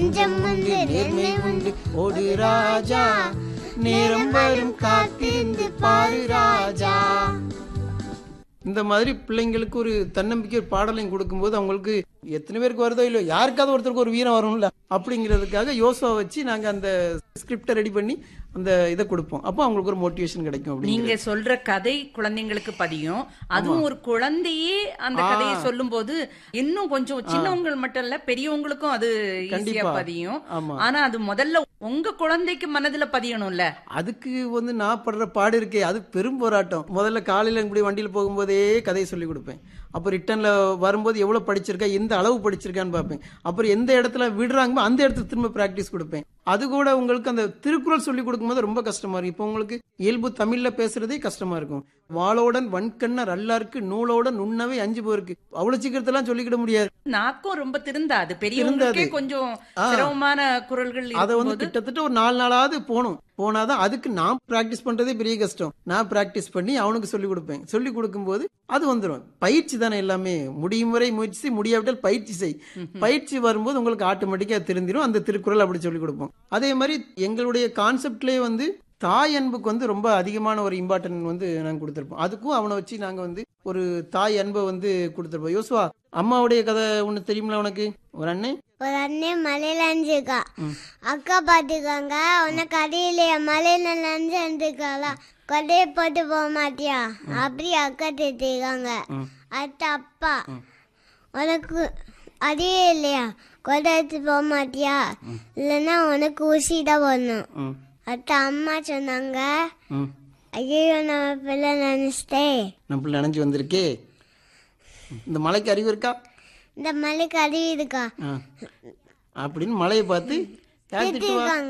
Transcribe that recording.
நெஞ்சம் உண்டு நேர்மை உண்டு ஓடு ராஜா நேரம் வரும் காத்திருந்து பாரு ராஜா இந்த மாதிரி பிள்ளைங்களுக்கு ஒரு தன்னம்பிக்கை ஒரு பாடலையும் கொடுக்கும்போது அவங்களுக்கு எத்தனை பேருக்கு வருதோ இல்லையோ யாருக்காவது ஒருத்தருக்கு ஒரு வீரம் வரும்ல அப்படிங்கிறதுக்காக யோசுவா வச்சு நாங்க அந்த ஸ்கிரிப்டை ரெடி பண்ணி அந்த இதை கொடுப்போம் அப்போ அவங்களுக்கு ஒரு மோட்டிவேஷன் கிடைக்கும் அப்படிங்கிற நீங்க சொல்ற கதை குழந்தைங்களுக்கு பதியும் அதுவும் ஒரு குழந்தையே அந்த கதையை சொல்லும் போது இன்னும் கொஞ்சம் சின்னவங்க மட்டும் இல்ல பெரியவங்களுக்கும் அது ஈஸியா கண்டிப்பா. பதியும் ஆமா. ஆனா அது முதல்ல உங்க குழந்தைக்கு மனதுல பதியணும்ல அதுக்கு வந்து நான் படுற பாடு இருக்கே அது பெரும் போராட்டம் முதல்ல காலையில் இப்படி வண்டியில் போகும்போதே கதையை சொல்லி கொடுப்பேன் அப்போ ரிட்டர்ன்ல வரும்போது எவ்வளோ படிச்சிருக்கா எந்த அளவு படிச்சிருக்கான்னு பார்ப்பேன் அப்புறம் எந்த இடத்துல விடுறாங்களோ அந்த இடத்துல திரும்ப ப்ராக்டிஸ் கொடுப்பேன் அது கூட உங்களுக்கு அந்த திருக்குறள் சொல்லி கொடுக்கும்போது ரொம்ப கஷ்டமா இருக்கும் இப்போ உங்களுக்கு இயல்பு தமிழ்ல பேசுறதே கஷ்டமா இருக்கும் வாளோடன் வன்கண்ணர் அல்லாருக்கு நூலோட நுண்ணவை அஞ்சு பேருக்கு அவ்வளவு சீக்கிரத்தெல்லாம் சொல்லிக்கிட முடியாது நாக்கும் ரொம்ப திருந்தாது பெரியவங்களுக்கே கொஞ்சம் சிரமமான குரல்கள் அதை வந்து இருக்கும்போது கிட்டத்தட்ட ஒரு நாலு நாளாவது போகணும் போனாதான் அதுக்கு நான் பிராக்டிஸ் பண்றதே பெரிய கஷ்டம் நான் பிராக்டிஸ் பண்ணி அவனுக்கு சொல்லி கொடுப்பேன் சொல்லி கொடுக்கும்போது அது வந்துடும் பயிற்சி தானே எல்லாமே முடியும் வரை முயற்சி செய், முடியாவிட்டால் பயிற்சி செய் பயிற்சி வரும்போது உங்களுக்கு ஆட்டோமேட்டிக்கா தெரிஞ்சிடும் அந்த திருக்குறள் அப்படி சொல்லி கொடுப்போம் அதே மாதிரி எங்களுடைய கான்செப்ட்லயே வந்து தாய் அன்புக்கு வந்து ரொம்ப அதிகமான ஒரு இம்பார்ட்டன்ட் வந்து நாங்கள் கொடுத்துருப்போம் அதுக்கும் அவனை வச்சு நாங்கள் வந்து ஒரு தாய் அன்பை வந்து கொடுத்துருப்போம் யோசுவா அம்மாவுடைய கதை ஒன்று தெரியுமில உனக்கு ஒரு அண்ணன் ஒரு அண்ணன் மலையில அஞ்சுக்கா அக்கா பாத்துக்காங்க உனக்கு அடியிலையா மலையில நஞ்சு இருந்துக்காளா கொடையை போட்டு போக மாட்டியா அப்படி அக்கா திட்டிருக்காங்க அடுத்த அப்பா உனக்கு அடியே இல்லையா கொடை எடுத்து போக மாட்டியா இல்லைன்னா உனக்கு ஊசி தான் போடணும் ம் அடுத்த அம்மா சொன்னாங்க ம் ஐயோ நான் பிள்ளை நினைச்சிட்டேன் நம்ம பிள்ளை நினைஞ்சு வந்திருக்கே இந்த மலைக்கு அறிவு இருக்கா இந்த மலைக்கு அடி இருக்கா ஆ. அப்படின்னு மலையை பார்த்து யார் திட்டுவா திட்டிருக்காங்க